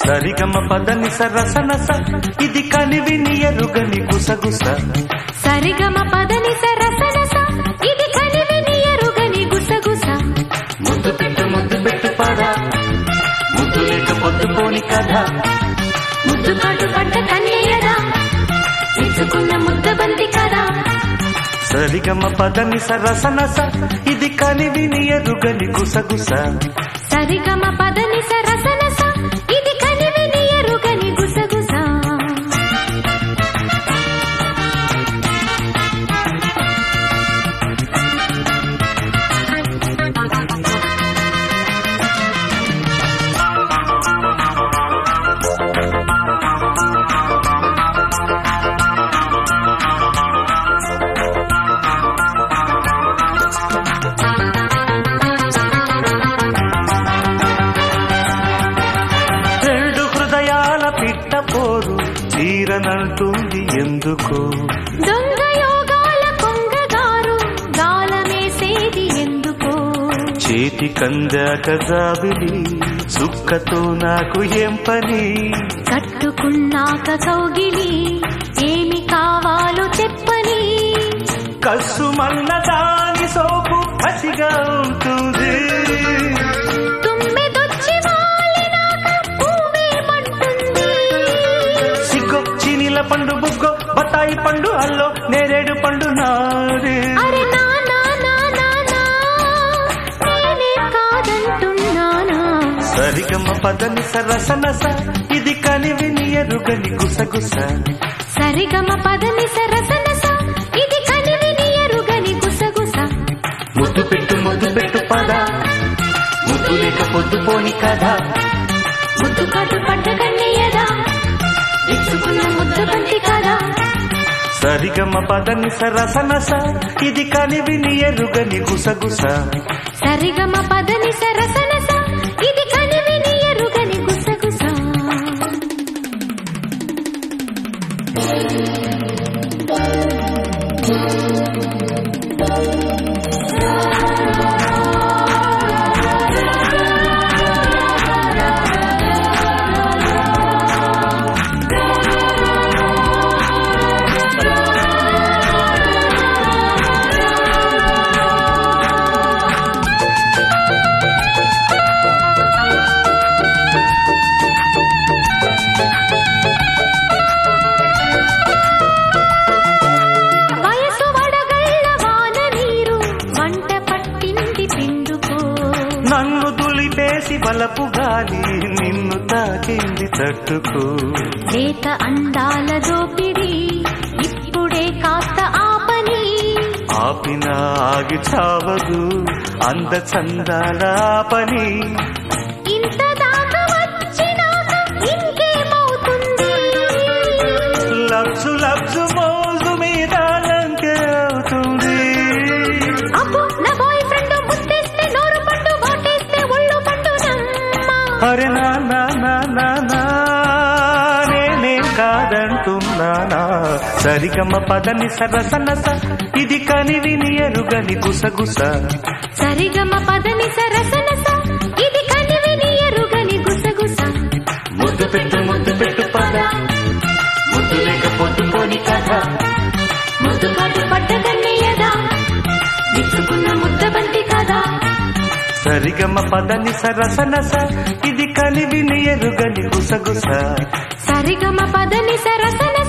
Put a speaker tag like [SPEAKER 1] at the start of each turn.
[SPEAKER 1] సరిగమ పదని సరసనస ఇది కనివిని ఎరుగని గుసగుస
[SPEAKER 2] సరిగమ పదని సరసనస ఇది కనివిని ఎరుగని గుసగుస
[SPEAKER 1] ముద్దు పెట్టు ముద్దు పెట్టు పద ముద్దు లేక పొద్దుపోని కథ
[SPEAKER 2] ముద్దు కాటు పడ్డ కన్నయ్యదా ఇచ్చుకున్న ముద్ద బంతి కదా
[SPEAKER 1] సరిగమ పదని సరసనస ఇది కనివిని ఎరుగని గుసగుస
[SPEAKER 2] సరిగమ పదని సరసనస ఇది కనివిని ఎరుగని గుసగుస
[SPEAKER 1] రెండు హృదయాల పిట్ట పోరు తీరనంటుంది ఎందుకు
[SPEAKER 2] దొంగ యోగాల కొంగగారు గాలమేసేది ఎందుకో
[SPEAKER 1] చేతి కందాక జాబిలి సుక్కతో నాకు ఏం పని
[SPEAKER 2] కట్టుకున్నాక కౌగిలి ఏమి కావాలో చెప్పని
[SPEAKER 1] కసు మన్న దాని సోపు పసిగా ఉంటుంది
[SPEAKER 2] తుమ్మెదొచ్చి వాలినాక పువ్వేమంటుంది
[SPEAKER 1] సిగ్గొచ్చి నీల పండు బుగ్గో బతాయి పండు అల్లో నేరేడు పండు నారే
[SPEAKER 2] అరే నా నా నా నా నా నేనే కాదంటున్నానా
[SPEAKER 1] సరిగమ్మ పదని సరసనస ఇది కనివిని ఎరుగని గుసగుస
[SPEAKER 2] సరిగమ పదని సరసనస ఇది కనివిని ఎరుగని గుసగుస
[SPEAKER 1] ముద్దు పెట్టు ముద్దు పెట్టు పద ముద్దు లేక పొద్దుపోని కథ
[SPEAKER 2] ముద్దు కాటు పడ్డ కన్నయ్యదా ఇచ్చుకున్న ముద్ద బంతి కదా
[SPEAKER 1] సరిగమ్మ పదని సరసనస ఇది కనివిని ఎరుగని గుసగుస
[SPEAKER 2] సరిగమ పదని సరసనస ఇది కనివిని ఎరుగని గుసగుస వయసు వడగళ్ళ వాన నీరు వంట పట్టింది పిండుకో
[SPEAKER 1] నన్ను దులిపేసి బలపు గాలి నిన్ను తాకింది తట్టుకో
[SPEAKER 2] లేత అందాల దోపిడి ఇప్పుడే కాస్త ఆపని
[SPEAKER 1] ఆపిన ఆగి చావదు అంద చందాల పని
[SPEAKER 2] ఇంత దాకా వచ్చినాక ఇంకేమవుతుంది
[SPEAKER 1] లబ్జు లబ్జు మోజు మీద లంకే అవుతుంది
[SPEAKER 2] అబ్బో నా బాయ్ ఫ్రెండ్ ముత్తేస్తే నోరు పండు వాటేస్తే ఒళ్ళు పండు నమ్మ
[SPEAKER 1] అరే నా నా నా నా నా నేనేం కాదంటున్నానా సరిగమ్మ పదని సరసనస ఇది కనివిని ఎరుగని గుసగుస
[SPEAKER 2] సరిగమ పదని సరసనస ఇది కనివిని ఎరుగని గుసగుస
[SPEAKER 1] ముద్దు పెట్టు ముద్దు పెట్టు పద ముద్దు లేక పొద్దుపోని కథ
[SPEAKER 2] ముద్దు కాటు పడ్డ కన్నయ్యదా విచ్చుకున్న ముద్ద బంతి కదా
[SPEAKER 1] సరిగమ్మ పదని సరసనస ఇది కనివిని ఎరుగని గుసగుస
[SPEAKER 2] సరిగమ పదని సరసన